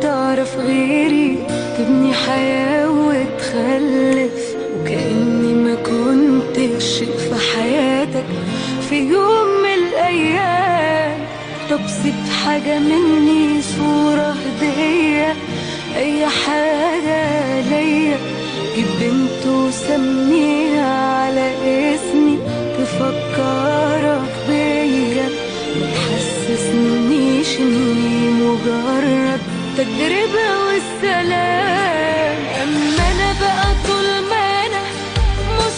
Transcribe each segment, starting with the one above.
تعرف غيري تبني حياة وتخلف وكأني ما كنتش في حياتك في يوم من الأيام طب سيب حاجة مني صورة هدية أي حاجة ليا جيب بنت وسميها على اسمي تفكرك بيا متحسسنيش اني مجرد تجربة والسلام اما انا بقى طول ما انا مش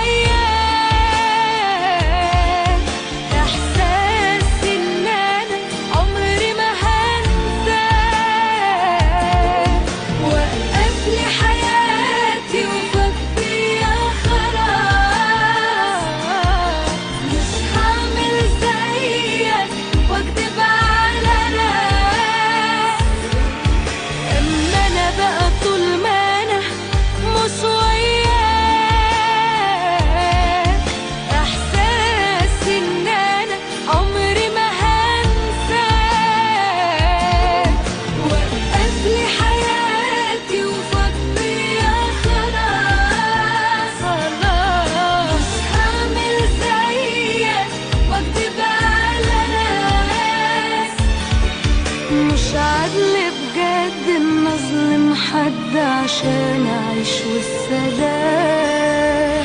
وياك احساس ان انا عمري ما هنساك وقف لي حياتي وفضيها خلاص مش هعمل زيك واكدب على ناس اما انا بقى طول ما انا مش وياك احساس ان انا عمري ما هنساك وقف لي حياتي وفضيها خلاص خلاص مش هعمل زيك واكدب على ناس مش عدل بجد ان اظلم حد عشان اعيش والسلام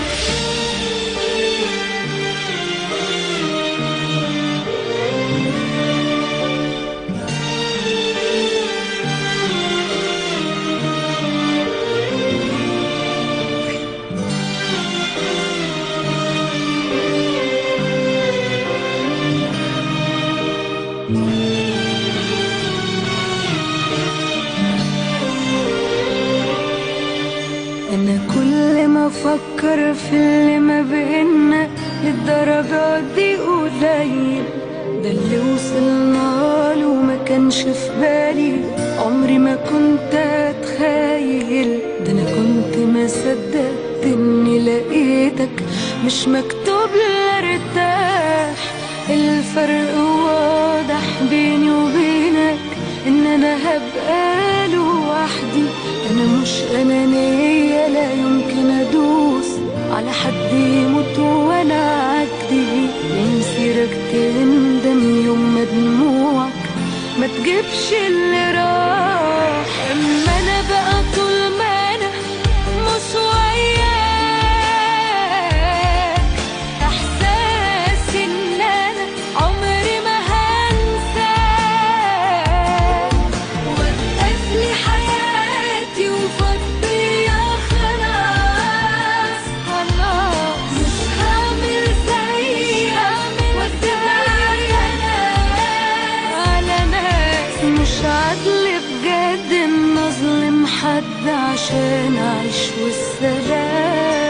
انا كل ما افكر في اللي ما بينا للدرجة دي قليل ده اللي وصلنا له ما كانش في بالي عمري ما كنت اتخيل ده انا كنت ما صدقت اني لقيتك مش مكتوب لي ارتاح الفرق واضح بيني وبينك ان انا هبقى لوحدي انا مش انانية لا يمكن ادوس على حد يموت وانا عجدي ومسيرك تندم يوم ما دموعك ما تجيبش اللي راح اما انا بقى طول ما انا مش وياك احساس ان انا عمري ما هنساك وقف لي حياتي وفضيها خلاص خلاص مش هعمل زيك واكدب على ناس على ناس مش عدل بجد ان اظلم حد عشان اعيش والسلام